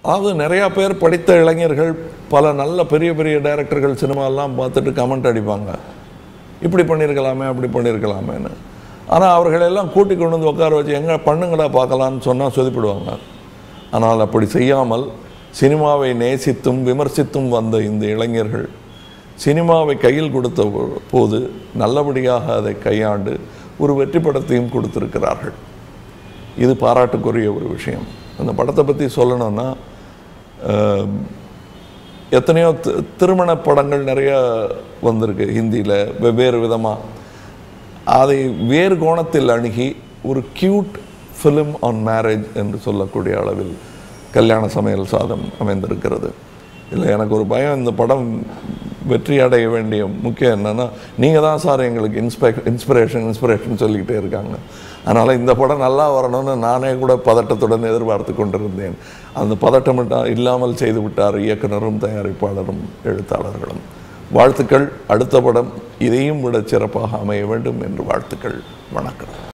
அது நிறையா பேர் படித்த இளைஞர்கள் பல நல்ல பெரிய பெரிய டைரக்டர்கள் சினிமாலாம் பார்த்துட்டு கமெண்ட் அடிப்பாங்க இப்படி பண்ணியிருக்கலாமே அப்படி பண்ணியிருக்கலாமேன்னு ஆனால் அவர்களெல்லாம் கூட்டி கொண்டு வந்து உட்கார வச்சு எங்கே பண்ணுங்கடா பார்க்கலான்னு சொன்னால் சொதிப்பிடுவாங்க ஆனால் அப்படி செய்யாமல் சினிமாவை நேசித்தும் விமர்சித்தும் வந்த இந்த இளைஞர்கள் சினிமாவை கையில் கொடுத்த போது நல்லபடியாக அதை கையாண்டு ஒரு வெற்றி படத்தையும் கொடுத்திருக்கிறார்கள் இது பாராட்டுக்குரிய ஒரு விஷயம் அந்த படத்தை பற்றி சொல்லணும்னா அஹ், எத்தனையோ தி- திருமண படங்கள் நிறைய வந்திருக்கு ஹிந்தியில் வெவ்வேறு விதமாக அதை வேறு கோணத்தில் அணுகி ஒரு கியூட் ஃபிலிம் ஆன் மேரேஜ் என்று சொல்லக்கூடிய அளவில் கல்யாண சமையல் சாதம் அமைந்திருக்கிறது இல்லை எனக்கு ஒரு பயம் இந்த படம் வெற்றி அடைய வேண்டிய முக்கியம் என்னன்னா நீங்கள் தான் சார் எங்களுக்கு இன்ஸ்பெ இன்ஸ்பிரேஷன் இன்ஸ்பிரேஷன் சொல்லிக்கிட்டே இருக்காங்க அதனால் இந்த படம் நல்லா வரணும்னு நானே கூட பதட்டத்துடன் எதிர்பார்த்து கொண்டிருந்தேன் அந்த பதட்டம் மட்டும் இல்லாமல் செய்து விட்டார் இயக்குனரும் தயாரிப்பாளரும் எழுத்தாளர்களும் வாழ்த்துக்கள் அடுத்த படம் இதையும் விட சிறப்பாக அமைய வேண்டும் என்று வாழ்த்துக்கள் வணக்கம்